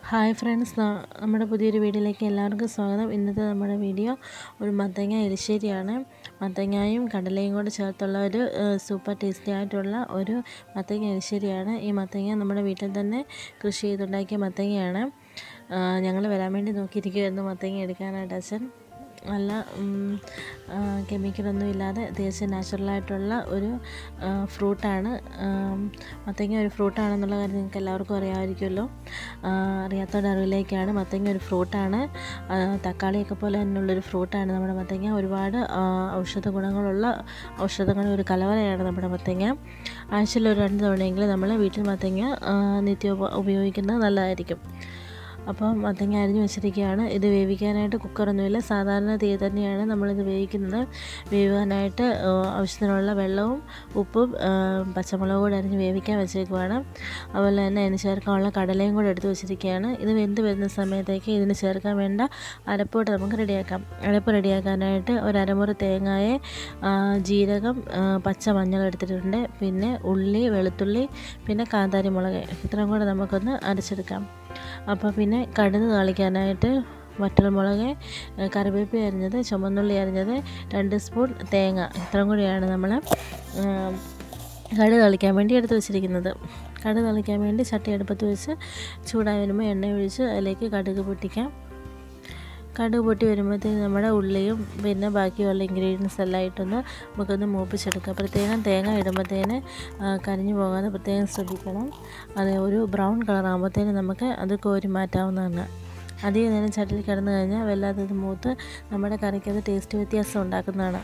hi friends നമ്മുടെ പുതിയൊരു വീഡിയോയിലേക്ക് എല്ലാവർക്കും സ്വാഗതം ഇന്നത്തെ നമ്മുടെ വീഡിയോ ഒരു മത്തങ്ങ എരിശ്ശേരിയാണ് മത്തങ്ങയും കടലയും കൂടെ ചേർത്തുള്ള ഒരു സൂപ്പർ ടേസ്റ്റി ആയിട്ടുള്ള ഒരു മത്തങ്ങ എരിശ്ശേരിയാണ് ഈ മത്തങ്ങ നമ്മുടെ വീട്ടിൽ തന്നെ കൃഷി ചെയ്തുണ്ടാക്കിയ മത്തങ്ങയാണ് ഞങ്ങൾ വരാൻ വേണ്ടി നോക്കിയിരിക്കുമായിരുന്നു മത്തങ്ങ എടുക്കാനായിട്ട് അച്ഛൻ നല്ല കെമിക്കലൊന്നും ഇല്ലാതെ തികച്ചും നാച്ചുറലായിട്ടുള്ള ഒരു ഫ്രൂട്ടാണ് മത്തങ്ങ ഒരു ഫ്രൂട്ടാണെന്നുള്ള കാര്യം നിങ്ങൾക്ക് എല്ലാവർക്കും അറിയാമായിരിക്കുമല്ലോ അറിയാത്തവരുടെ അറിവിലേക്കാണ് മത്തങ്ങ ഒരു ഫ്രൂട്ടാണ് തക്കാളിയൊക്കെ പോലെ തന്നെയുള്ളൊരു ഫ്രൂട്ടാണ് നമ്മുടെ മത്തങ്ങ ഒരുപാട് ഔഷധ ഗുണങ്ങളുള്ള ഔഷധങ്ങളുടെ ഒരു കലവറയാണ് നമ്മുടെ മത്തങ്ങ ആഴ്ചയിൽ ഒരു രണ്ട് തവണയെങ്കിലും നമ്മൾ വീട്ടിൽ മത്തങ്ങ നിത്യം ഉപയോഗിക്കുന്നത് നല്ലതായിരിക്കും അപ്പോൾ മത്തങ്ങ അരിഞ്ഞ് വെച്ചിരിക്കുകയാണ് ഇത് വേവിക്കാനായിട്ട് കുക്കറൊന്നുമില്ല സാധാരണ തീ തന്നെയാണ് നമ്മളിത് വേവിക്കുന്നത് വേവാനായിട്ട് ആവശ്യത്തിനുള്ള വെള്ളവും ഉപ്പും പച്ചമുളകും കൂടെ അരിഞ്ഞ് വേവിക്കാൻ വെച്ചേക്കുവാണ് അതുപോലെ തന്നെ അതിന് ചേർക്കാനുള്ള കടലയും കൂടെ എടുത്ത് വെച്ചിരിക്കുകയാണ് ഇത് വെന്ത് വരുന്ന സമയത്തേക്ക് ഇതിന് ചേർക്കാൻ വേണ്ട അരപ്പോട്ട് നമുക്ക് റെഡിയാക്കാം അരപ്പ് റെഡിയാക്കാനായിട്ട് ഒരു അരമുറി തേങ്ങയെ ജീരകം പച്ച മഞ്ഞൾ എടുത്തിട്ടുണ്ട് പിന്നെ ഉള്ളി വെളുത്തുള്ളി പിന്നെ കാന്താരി മുളക് ഇത്രയും കൂടെ നമുക്കൊന്ന് അരച്ചെടുക്കാം അപ്പോൾ പിന്നെ കടുക് താളിക്കാനായിട്ട് വറ്റൽമുളക് കറിവേപ്പില അരിഞ്ഞത് ചുമന്നുള്ളി അരിഞ്ഞത് രണ്ട് സ്പൂൺ തേങ്ങ ഇത്രയും കൂടിയാണ് നമ്മൾ കടുക് തളിക്കാൻ വേണ്ടി എടുത്ത് വെച്ചിരിക്കുന്നത് കടുക് തളിക്കാൻ വേണ്ടി ചട്ടി അടുപ്പത്ത് വെച്ച് ചൂടായി വരുമ്പോൾ എണ്ണ ഒഴിച്ച് അതിലേക്ക് കടുക് പൊട്ടിക്കാം കടുക് പൊട്ടി വരുമ്പോഴത്തേക്ക് നമ്മുടെ ഉള്ളിയും പിന്നെ ബാക്കിയുള്ള ഇൻഗ്രീഡിയൻസ് എല്ലാം ഇട്ടൊന്ന് നമുക്കൊന്ന് മൂപ്പിച്ചെടുക്കാം പ്രത്യേകം തേങ്ങ ഇടുമ്പോഴത്തേന് കരിഞ്ഞു പോകാതെ പ്രത്യേകം ശ്രദ്ധിക്കണം അത് ഒരു ബ്രൗൺ കളർ ആകുമ്പോഴത്തേന് നമുക്ക് അത് കോരി മാറ്റാവുന്നതാണ് അധികം നേരം ചട്ടിയിൽ കിടന്നു കഴിഞ്ഞാൽ വല്ലാത്തത് മൂത്ത് നമ്മുടെ കറിക്ക് അത് ടേസ്റ്റ് വ്യത്യാസം ഉണ്ടാക്കുന്നതാണ്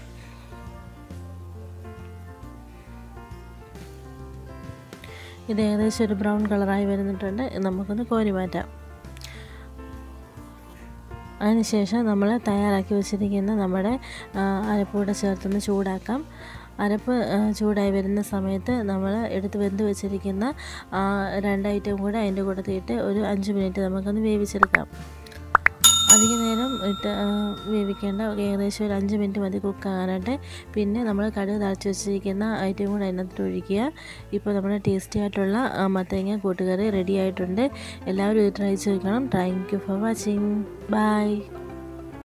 ഇത് ഏകദേശം ഒരു ബ്രൗൺ കളറായി വരുന്നിട്ടുണ്ട് നമുക്കൊന്ന് കോരി മാറ്റാം അതിനുശേഷം നമ്മൾ തയ്യാറാക്കി വെച്ചിരിക്കുന്ന നമ്മുടെ അരപ്പൂടെ ചേർത്തൊന്ന് ചൂടാക്കാം അരപ്പ് ചൂടായി വരുന്ന സമയത്ത് നമ്മൾ എടുത്ത് വെന്ത് വെച്ചിരിക്കുന്ന രണ്ട് ഐറ്റം കൂടെ അതിൻ്റെ കൂട്ടത്തിയിട്ട് ഒരു അഞ്ച് മിനിറ്റ് നമുക്കൊന്ന് വേവിച്ചെടുക്കാം അധിക നേരം ഇട്ട് വേവിക്കേണ്ട ഏകദേശം ഒരു അഞ്ച് മിനിറ്റ് മതി കുക്കാകാനായിട്ട് പിന്നെ നമ്മൾ കടുക് തളച്ച് വെച്ചിരിക്കുന്ന ഐറ്റം കൂടെ അതിനകത്ത് ഒഴിക്കുക ഇപ്പോൾ നമ്മുടെ ടേസ്റ്റി ആയിട്ടുള്ള മത്തങ്ങ കൂട്ടുകറി റെഡി ആയിട്ടുണ്ട് എല്ലാവരും ഇത് ട്രൈ ചെയ്ത് നോക്കണം thank you for watching by